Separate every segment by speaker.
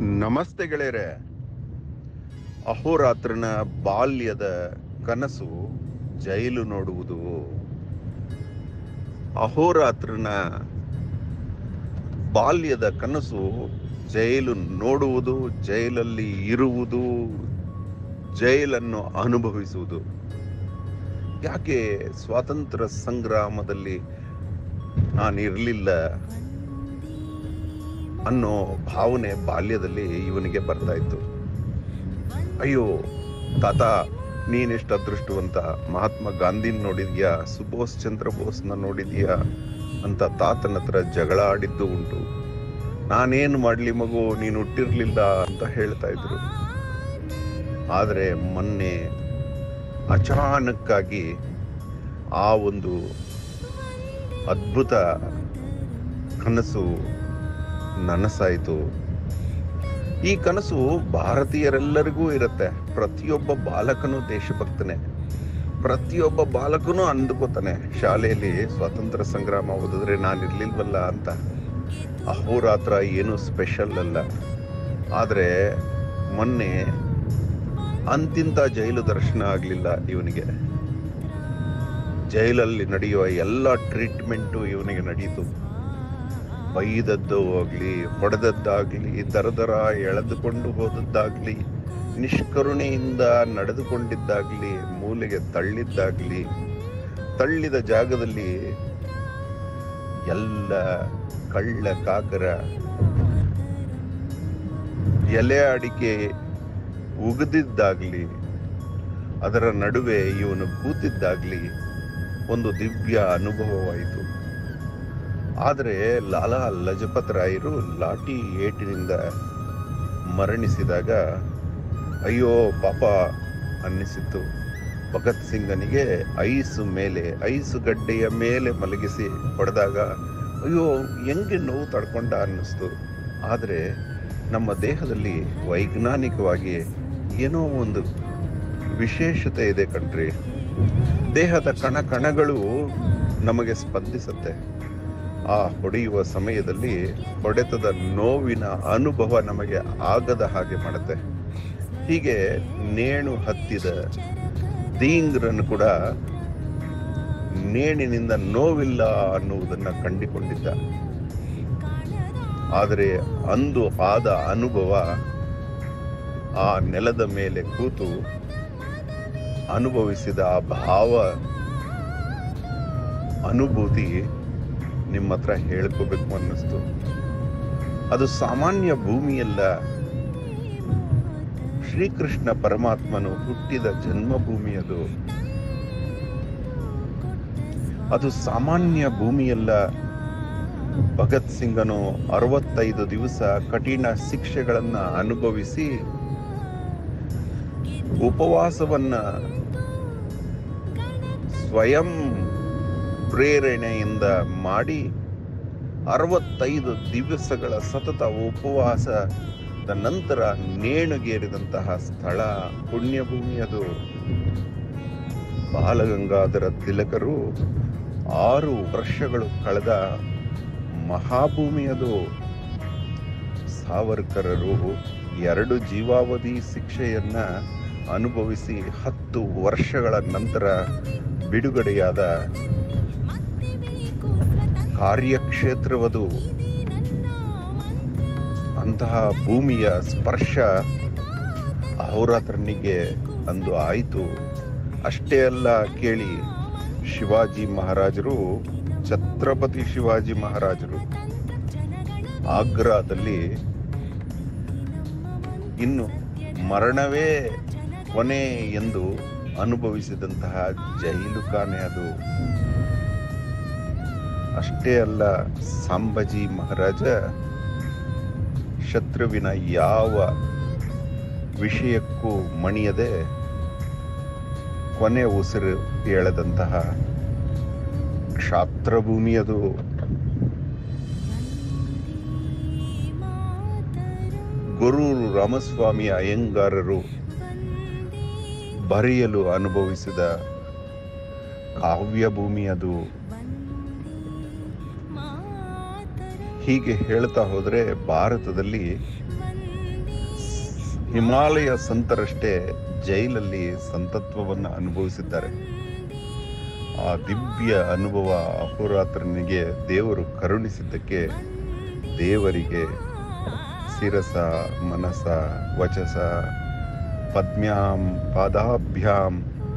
Speaker 1: ನಮಸ್ತೆ ಗೆಳೆಯರೆ ಅಹೋರಾತ್ರನ ಬಾಲ್ಯದ ಕನಸು ಜೈಲು ನೋಡುವುದು ಅಹೋರಾತ್ರನ ಬಾಲ್ಯದ ಕನಸು ಜೈಲು ನೋಡುವುದು ಜೈಲಲ್ಲಿ ಇರುವುದು ಜೈಲನ್ನು ಅನುಭವಿಸುವುದು ಯಾಕೆ ಸ್ವಾತಂತ್ರ್ಯ ಸಂಗ್ರಾಮದಲ್ಲಿ ನಾನಿರಲಿಲ್ಲ ಅನ್ನೋ ಭಾವನೆ ಬಾಲ್ಯದಲ್ಲಿ ಇವನಿಗೆ ಬರ್ತಾ ಇತ್ತು ಅಯ್ಯೋ ತಾತ ನೀನೆಷ್ಟು ಅದೃಷ್ಟವಂತ ಮಹಾತ್ಮ ಗಾಂಧಿನ ನೋಡಿದ್ಯಾ ಸುಭಾಷ್ ಚಂದ್ರ ಬೋಸ್ನ ನೋಡಿದ್ಯಾ ಅಂತ ತಾತನ ಹತ್ರ ಜಗಳ ಆಡಿದ್ದು ಉಂಟು ನಾನೇನು ಮಾಡ್ಲಿ ಮಗು ನೀನು ಹುಟ್ಟಿರ್ಲಿಲ್ಲ ಅಂತ ಹೇಳ್ತಾ ಇದ್ರು ಆದರೆ ಮೊನ್ನೆ ಅಚಾನಕ್ಕಾಗಿ ಆ ಒಂದು ಅದ್ಭುತ ಕನಸು ನನಸಾಯಿತು ಈ ಕನಸು ಭಾರತೀಯರೆಲ್ಲರಿಗೂ ಇರುತ್ತೆ ಪ್ರತಿಯೊಬ್ಬ ಬಾಲಕನು ದೇಶಭಕ್ತನೇ ಪ್ರತಿಯೊಬ್ಬ ಬಾಲಕನು ಅಂದುಕೋತಾನೆ ಶಾಲೆಯಲ್ಲಿ ಸ್ವಾತಂತ್ರ್ಯ ಸಂಗ್ರಾಮ ಓದಿದ್ರೆ ನಾನು ಇರ್ಲಿಲ್ವಲ್ಲ ಅಂತ ಅಹೋರಾತ್ರ ಏನು ಸ್ಪೆಷಲ್ ಅಲ್ಲ ಆದರೆ ಮೊನ್ನೆ ಅಂತಿಂತ ಜೈಲು ದರ್ಶನ ಆಗಲಿಲ್ಲ ಇವನಿಗೆ ಜೈಲಲ್ಲಿ ನಡೆಯುವ ಎಲ್ಲ ಟ್ರೀಟ್ಮೆಂಟು ಇವನಿಗೆ ನಡೀತು ಬೈದದ್ದು ಆಗಲಿ ಹೊಡೆದದ್ದಾಗಲಿ ದರ ದರ ಎಳೆದುಕೊಂಡು ಹೋದದ್ದಾಗಲಿ ನಿಷ್ಕರುಣೆಯಿಂದ ನಡೆದುಕೊಂಡಿದ್ದಾಗಲಿ ಮೂಲೆಗೆ ತಳ್ಳಿದ್ದಾಗಲಿ ತಳ್ಳಿದ ಜಾಗದಲ್ಲಿ ಎಲ್ಲ ಕಳ್ಳ ಕಾಕರ ಎಲೆ ಅಡಿಕೆ ಉಗಿದಿದ್ದಾಗಲಿ ಅದರ ನಡುವೆ ಇವನು ಕೂತಿದ್ದಾಗಲಿ ಒಂದು ದಿವ್ಯ ಅನುಭವವಾಯಿತು ಆದರೆ ಲಾಲಾ ಲಜಪತ್ ರಾಯರು ಲಾಠಿ ಏಟಿನಿಂದ ಮರಣಿಸಿದಾಗ ಅಯ್ಯೋ ಪಾಪ ಅನ್ನಿಸಿತ್ತು ಭಗತ್ ಸಿಂಗನಿಗೆ ಐಸು ಮೇಲೆ ಐಸು ಗಡ್ಡೆಯ ಮೇಲೆ ಮಲಗಿಸಿ ಹೊಡೆದಾಗ ಅಯ್ಯೋ ಹೆಂಗೆ ನೋವು ತಡ್ಕೊಂಡ ಅನ್ನಿಸ್ತು ಆದರೆ ನಮ್ಮ ದೇಹದಲ್ಲಿ ವೈಜ್ಞಾನಿಕವಾಗಿ ಏನೋ ಒಂದು ವಿಶೇಷತೆ ಇದೆ ಕಣ್ರಿ ದೇಹದ ಕಣ ಕಣಗಳು ನಮಗೆ ಸ್ಪಂದಿಸುತ್ತೆ ಆ ಹೊಡೆಯುವ ಸಮಯದಲ್ಲಿ ಹೊಡೆತದ ನೋವಿನ ಅನುಭವ ನಮಗೆ ಆಗದ ಹಾಗೆ ಮಾಡುತ್ತೆ ಹೀಗೆ ನೇಣು ಹತ್ತಿದ ದೀಂಗ್ರನ್ನು ಕೂಡ ನೇಣಿನಿಂದ ನೋವಿಲ್ಲ ಅನ್ನುವುದನ್ನ ಕಂಡುಕೊಂಡಿದ್ದ ಆದರೆ ಅಂದು ಆದ ಅನುಭವ ಆ ನೆಲದ ಮೇಲೆ ಕೂತು ಅನುಭವಿಸಿದ ಆ ಭಾವ ಅನುಭೂತಿ ನಿಮ್ಮ ಹತ್ರ ಹೇಳ್ಕೋಬೇಕು ಅನ್ನಿಸ್ತು ಅದು ಸಾಮಾನ್ಯ ಭೂಮಿಯಲ್ಲ ಶ್ರೀಕೃಷ್ಣ ಪರಮಾತ್ಮನು ಹುಟ್ಟಿದ ಜನ್ಮಭೂಮಿ ಅದು ಅದು ಸಾಮಾನ್ಯ ಭೂಮಿಯಲ್ಲ ಭಗತ್ ಸಿಂಗನು ಅರವತ್ತೈದು ದಿವಸ ಕಠಿಣ ಶಿಕ್ಷೆಗಳನ್ನ ಅನುಭವಿಸಿ ಉಪವಾಸವನ್ನ ಸ್ವಯಂ ಪ್ರೇರಣೆಯಿಂದ ಮಾಡಿ ಅರವತ್ತೈದು ದಿವಸಗಳ ಸತತ ಉಪವಾಸದ ನಂತರ ನೇಣುಗೇರಿದಂತಹ ಸ್ಥಳ ಪುಣ್ಯಭೂಮಿ ಅದು ಬಾಲಗಂಗಾಧರ ತಿಲಕರು ಆರು ವರ್ಷಗಳು ಕಳೆದ ಮಹಾಭೂಮಿ ಅದು ಸಾವರ್ಕರರು ಎರಡು ಜೀವಾವಧಿ ಶಿಕ್ಷೆಯನ್ನ ಅನುಭವಿಸಿ ಹತ್ತು ವರ್ಷಗಳ ನಂತರ ಬಿಡುಗಡೆಯಾದ ಕಾರ್ಯಕ್ಷೇತ್ರವದು ಅಂತಹ ಭೂಮಿಯ ಸ್ಪರ್ಶ ಅಹೋರಾತ್ರನಿಗೆ ಅಂದು ಆಯಿತು ಅಷ್ಟೇ ಅಲ್ಲ ಕೇಳಿ ಶಿವಾಜಿ ಮಹಾರಾಜರು ಛತ್ರಪತಿ ಶಿವಾಜಿ ಮಹಾರಾಜರು ಆಗ್ರಾದಲ್ಲಿ ಇನ್ನು ಮರಣವೇ ಕೊನೆ ಎಂದು ಅನುಭವಿಸಿದಂತಹ ಜೈಲು ಖಾನೆ ಅದು ಅಷ್ಟೇ ಅಲ್ಲ ಸಂಭಾಜಿ ಮಹಾರಾಜ ಶತ್ರುವಿನ ಯಾವ ವಿಷಯಕ್ಕೂ ಮಣಿಯದೆ ಕೊನೆ ಉಸಿರು ಎಳೆದಂತಹ ಕ್ಷಾತ್ರಭೂಮಿ ಅದು ಗುರೂರು ರಾಮಸ್ವಾಮಿ ಅಯ್ಯಂಗಾರರು ಬರೆಯಲು ಅನುಭವಿಸಿದ ಕಾವ್ಯ ಭೂಮಿ ಅದು ಹೀಗೆ ಹೇಳ್ತಾ ಹೋದ್ರೆ ಭಾರತದಲ್ಲಿ ಹಿಮಾಲಯ ಸಂತರಷ್ಟೇ ಜೈಲಲ್ಲಿ ಸಂತತ್ವವನ್ನು ಅನುಭವಿಸಿದ್ದಾರೆ ಆ ದಿವ್ಯ ಅನುಭವ ಅಹೋರಾತ್ರನಿಗೆ ದೇವರು ಕರುಣಿಸಿದ್ದಕ್ಕೆ ದೇವರಿಗೆ ಶಿರಸ ಮನಸ ವಚಸ ಪದ್ಮ್ಯಾಂ ಪಾದಾಭ್ಯಾಂ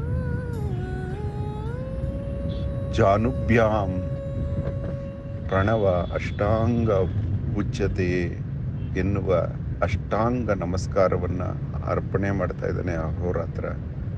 Speaker 1: ಜಾನುಭ್ಯಾಂ ಪ್ರಣವ ಅಷ್ಟಾಂಗ ಉಚ್ಚತೆ ಎನ್ನುವ ಅಷ್ಟಾಂಗ ನಮಸ್ಕಾರವನ್ನ ಅರ್ಪಣೆ ಮಾಡ್ತಾ ಇದ್ದಾನೆ ಅಹೋರಾತ್ರ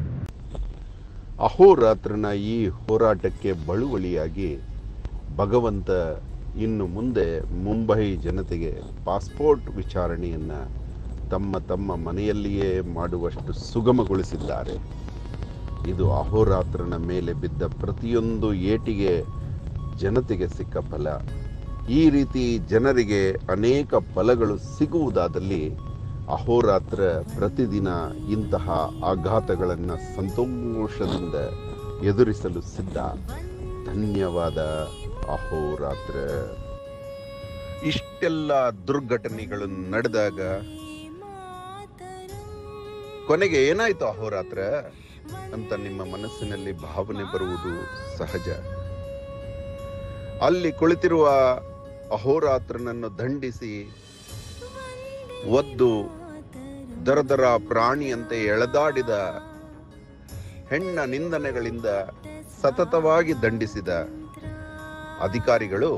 Speaker 1: ಅಹೋರಾತ್ರನ ಈ ಹೋರಾಟಕ್ಕೆ ಬಳುವಳಿಯಾಗಿ ಭಗವಂತ ಇನ್ನು ಮುಂದೆ ಮುಂಬೈ ಜನತೆಗೆ ಪಾಸ್ಪೋರ್ಟ್ ವಿಚಾರಣೆಯನ್ನ ತಮ್ಮ ತಮ್ಮ ಮನೆಯಲ್ಲಿಯೇ ಮಾಡುವಷ್ಟು ಸುಗಮಗೊಳಿಸಿದ್ದಾರೆ ಇದು ಅಹೋರಾತ್ರನ ಮೇಲೆ ಬಿದ್ದ ಪ್ರತಿಯೊಂದು ಏಟಿಗೆ ಜನತೆಗೆ ಸಿಕ್ಕ ಫಲ ಈ ರೀತಿ ಜನರಿಗೆ ಅನೇಕ ಫಲಗಳು ಸಿಗುವುದಾದಲ್ಲಿ ಅಹೋರಾತ್ರ ಪ್ರತಿದಿನ ಇಂತಹ ಆಘಾತಗಳನ್ನು ಸಂತೋಷದಿಂದ ಎದುರಿಸಲು ಸಿದ್ಧ ಧನ್ಯವಾದ ಅಹೋರಾತ್ರ ಇಷ್ಟೆಲ್ಲ ದುರ್ಘಟನೆಗಳು ನಡೆದಾಗ ಕೊನೆಗೆ ಏನಾಯ್ತು ಅಹೋರಾತ್ರ ಅಂತ ನಿಮ್ಮ ಮನಸ್ಸಿನಲ್ಲಿ ಭಾವನೆ ಬರುವುದು ಸಹಜ ಅಲ್ಲಿ ಕುಳಿತಿರುವ ಅಹೋರಾತ್ರನನ್ನು ದಂಡಿಸಿ ಒದ್ದು ದರದರ ಪ್ರಾಣಿಯಂತೆ ಎಳೆದಾಡಿದ ಹೆಣ್ಣ ನಿಂದನೆಗಳಿಂದ ಸತತವಾಗಿ ದಂಡಿಸಿದ ಅಧಿಕಾರಿಗಳು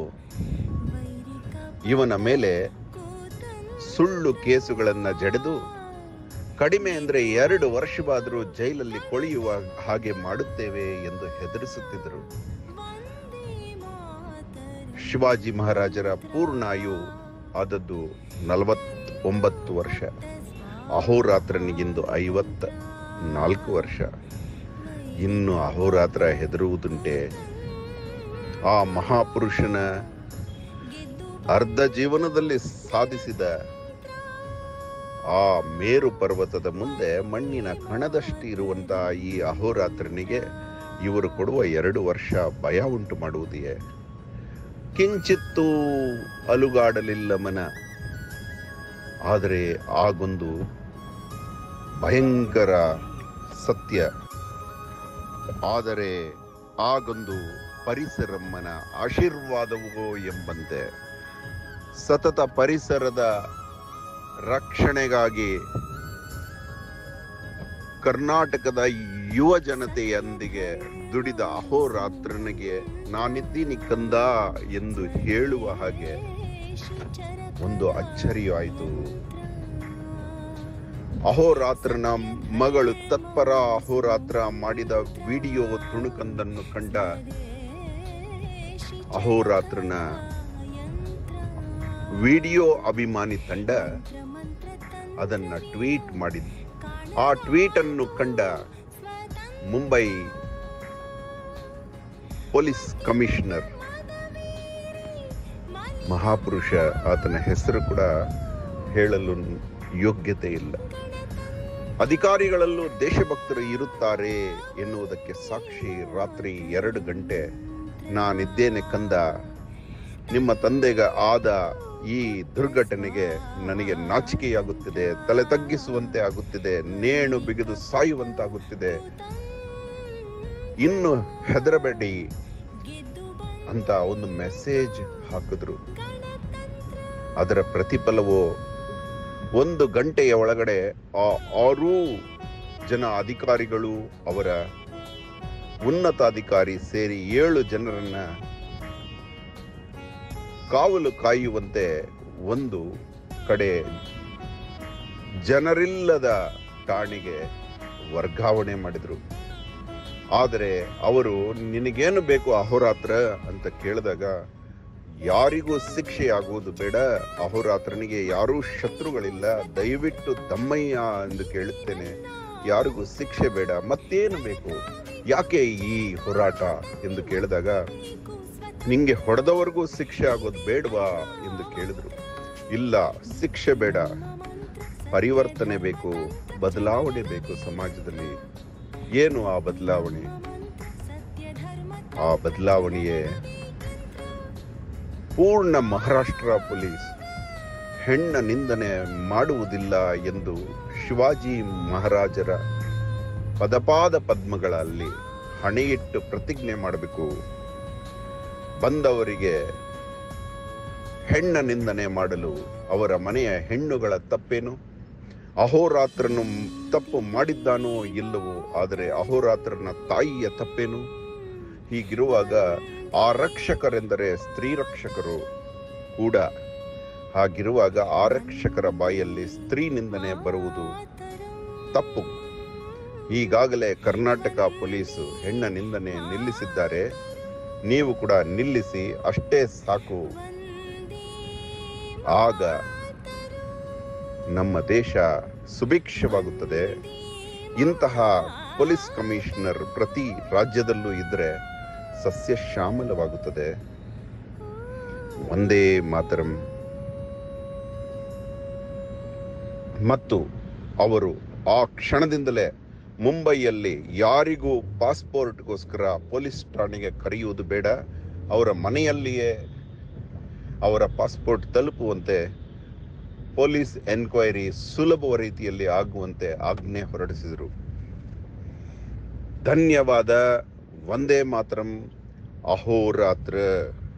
Speaker 1: ಇವನ ಮೇಲೆ ಸುಳ್ಳು ಕೇಸುಗಳನ್ನ ಜಡೆದು ಕಡಿಮೆ ಅಂದ್ರೆ ಎರಡು ವರ್ಷವಾದರೂ ಜೈಲಲ್ಲಿ ಕೊಳೆಯುವ ಹಾಗೆ ಮಾಡುತ್ತೇವೆ ಎಂದು ಹೆದರಿಸುತ್ತಿದ್ದರು ಶಿವಾಜಿ ಮಹಾರಾಜರ ಪೂರ್ಣಾಯು ಆದದ್ದು ನಲವತ್ತೊಂಬತ್ತು ವರ್ಷ ಅಹೋರಾತ್ರನಿಗಿಂದು ಐವತ್ತ ನಾಲ್ಕು ವರ್ಷ ಇನ್ನು ಅಹೋರಾತ್ರ ಹೆದರುವುದುಂಟೆ ಆ ಮಹಾಪುರುಷನ ಅರ್ಧ ಜೀವನದಲ್ಲಿ ಸಾಧಿಸಿದ ಆ ಮೇರು ಪರ್ವತದ ಮುಂದೆ ಮಣ್ಣಿನ ಕಣದಷ್ಟು ಇರುವಂತಹ ಈ ಅಹೋರಾತ್ರನಿಗೆ ಇವರು ಕೊಡುವ ಎರಡು ವರ್ಷ ಭಯ ಉಂಟು ಮಾಡುವುದೇ ಕಿಂಚಿತ್ತೂ ಅಲುಗಾಡಲಿಲ್ಲ ಮನ ಆದರೆ ಆಗೊಂದು ಭಯಂಕರ ಸತ್ಯ ಆದರೆ ಆಗೊಂದು ಪರಿಸರಮ್ಮನ ಆಶೀರ್ವಾದವೋ ಎಂಬಂತೆ ಸತತ ಪರಿಸರದ ರಕ್ಷಣೆಗಾಗಿ ಕರ್ನಾಟಕದ ಯುವ ಜನತೆಯೊಂದಿಗೆ ದುಡಿದ ಅಹೋರಾತ್ರನಿಗೆ ನಾನಿದ್ದೀನಿ ಕಂದ ಎಂದು ಹೇಳುವ ಹಾಗೆ ಒಂದು ಅಚ್ಚರಿಯು ಆಯಿತು ಅಹೋರಾತ್ರನ ಮಗಳು ತತ್ಪರ ಅಹೋರಾತ್ರ ಮಾಡಿದ ವಿಡಿಯೋ ತುಣುಕಂದನ್ನು ಕಂಡ ಅಹೋರಾತ್ರನ ವಿಡಿಯೋ ಅಭಿಮಾನಿ ತಂಡ ಅದನ್ನ ಟ್ವೀಟ್ ಮಾಡಿದ್ ಆ ಟ್ವೀಟ್ ಅನ್ನು ಕಂಡ ಮುಂಬೈ ಪೊಲೀಸ್ ಕಮಿಷನರ್ ಮಹಾಪುರುಷ ಆತನ ಹೆಸರು ಕೂಡ ಹೇಳಲು ಯೋಗ್ಯತೆ ಇಲ್ಲ ಅಧಿಕಾರಿಗಳಲ್ಲೂ ದೇಶಭಕ್ತರು ಇರುತ್ತಾರೆ ಎನ್ನುವುದಕ್ಕೆ ಸಾಕ್ಷಿ ರಾತ್ರಿ ಎರಡು ಗಂಟೆ ನಾನಿದ್ದೇನೆ ಕಂದ ನಿಮ್ಮ ತಂದೆಗ ಆದ ಈ ದುರ್ಘಟನೆಗೆ ನನಗೆ ನಾಚಿಕೆಯಾಗುತ್ತಿದೆ ತಲೆ ತಗ್ಗಿಸುವಂತೆ ಆಗುತ್ತಿದೆ ನೇಣು ಬಿಗಿದು ಸಾಯುವಂತಾಗುತ್ತಿದೆ ಇನ್ನು ಹೆದರಬೇಡಿ ಅಂತ ಒಂದು ಮೆಸೇಜ್ ಹಾಕಿದ್ರು ಅದರ ಪ್ರತಿಫಲವು ಒಂದು ಗಂಟೆಯ ಒಳಗಡೆ ಆ ಆರೂ ಜನ ಅಧಿಕಾರಿಗಳು ಅವರ ಉನ್ನತಾಧಿಕಾರಿ ಸೇರಿ ಏಳು ಜನರನ್ನ ಕಾವಲು ಕಾಯುವಂತೆ ಒಂದು ಕಡೆ ಜನರಿಲ್ಲದ ಠಾಣೆಗೆ ವರ್ಗಾವಣೆ ಮಾಡಿದ್ರು ಆದರೆ ಅವರು ನಿನಗೇನು ಬೇಕು ಅಹೋರಾತ್ರ ಅಂತ ಕೇಳಿದಾಗ ಯಾರಿಗೂ ಶಿಕ್ಷೆ ಆಗುವುದು ಬೇಡ ಅಹೋರಾತ್ರನಿಗೆ ಯಾರೂ ಶತ್ರುಗಳಿಲ್ಲ ದಯವಿಟ್ಟು ತಮ್ಮಯ್ಯ ಎಂದು ಕೇಳುತ್ತೇನೆ ಯಾರಿಗೂ ಶಿಕ್ಷೆ ಬೇಡ ಮತ್ತೇನು ಬೇಕು ಯಾಕೆ ಈ ಹೋರಾಟ ಎಂದು ಕೇಳಿದಾಗ ನಿಂಗೆ ಹೊಡೆದವರೆಗೂ ಶಿಕ್ಷೆ ಆಗೋದು ಬೇಡವಾ ಎಂದು ಕೇಳಿದ್ರು ಇಲ್ಲ ಶಿಕ್ಷೆ ಬೇಡ ಪರಿವರ್ತನೆ ಬೇಕು ಬದಲಾವಣೆ ಬೇಕು ಸಮಾಜದಲ್ಲಿ ಏನು ಆ ಬದಲಾವಣೆ ಆ ಬದಲಾವಣೆಯೇ ಪೂರ್ಣ ಮಹಾರಾಷ್ಟ್ರ ಪೊಲೀಸ್ ಹೆಣ್ಣ ನಿಂದನೆ ಮಾಡುವುದಿಲ್ಲ ಎಂದು ಶಿವಾಜಿ ಮಹಾರಾಜರ ಪದಪಾದ ಪದ್ಮಗಳಲ್ಲಿ ಹಣೆಯಿಟ್ಟು ಪ್ರತಿಜ್ಞೆ ಮಾಡಬೇಕು ಬಂದವರಿಗೆ ಹೆಣ್ಣ ನಿಂದನೆ ಮಾಡಲು ಅವರ ಮನೆಯ ಹೆಣ್ಣುಗಳ ತಪ್ಪೇನು ಅಹೋರಾತ್ರನು ತಪ್ಪು ಮಾಡಿದ್ದಾನೋ ಇಲ್ಲವೋ ಆದರೆ ಅಹೋರಾತ್ರನ ತಾಯಿಯ ತಪ್ಪೇನು ಹೀಗಿರುವಾಗ ಆ ರಕ್ಷಕರೆಂದರೆ ಸ್ತ್ರೀ ರಕ್ಷಕರು ಕೂಡ ಹಾಗಿರುವಾಗ ಆ ರಕ್ಷಕರ ಬಾಯಲ್ಲಿ ಸ್ತ್ರೀ ನಿಂದನೆ ಬರುವುದು ತಪ್ಪು ಈಗಾಗಲೇ ಕರ್ನಾಟಕ ಪೊಲೀಸು ಹೆಣ್ಣ ನಿಂದನೆ ನಿಲ್ಲಿಸಿದ್ದಾರೆ ನೀವು ಕೂಡ ನಿಲ್ಲಿಸಿ ಅಷ್ಟೇ ಸಾಕು ಆಗ ನಮ್ಮ ದೇಶ ಸುಭಿಕ್ಷವಾಗುತ್ತದೆ ಇಂತಹ ಪೊಲೀಸ್ ಕಮಿಷನರ್ ಪ್ರತಿ ರಾಜ್ಯದಲ್ಲೂ ಇದ್ರೆ ಸಸ್ಯ ಶ್ಯಾಮಲವಾಗುತ್ತದೆ ಒಂದೇ ಮಾತರಂ ಮತ್ತು ಅವರು ಆ ಕ್ಷಣದಿಂದಲೇ ಮುಂಬೈಯಲ್ಲಿ ಯಾರಿಗೂ ಪಾಸ್ಪೋರ್ಟ್ಗೋಸ್ಕರ ಪೊಲೀಸ್ ಠಾಣೆಗೆ ಕರೆಯುವುದು ಬೇಡ ಅವರ ಮನೆಯಲ್ಲಿಯೇ ಅವರ ಪಾಸ್ಪೋರ್ಟ್ ತಲುಪುವಂತೆ ಪೊಲೀಸ್ ಎನ್ಕ್ವೈರಿ ಸುಲಭ ರೀತಿಯಲ್ಲಿ ಆಗುವಂತೆ ಆಜ್ಞೆ ಹೊರಡಿಸಿದರು ಧನ್ಯವಾದ ವಂದೇ ಮಾತರಂ ಅಹೋರಾತ್ರ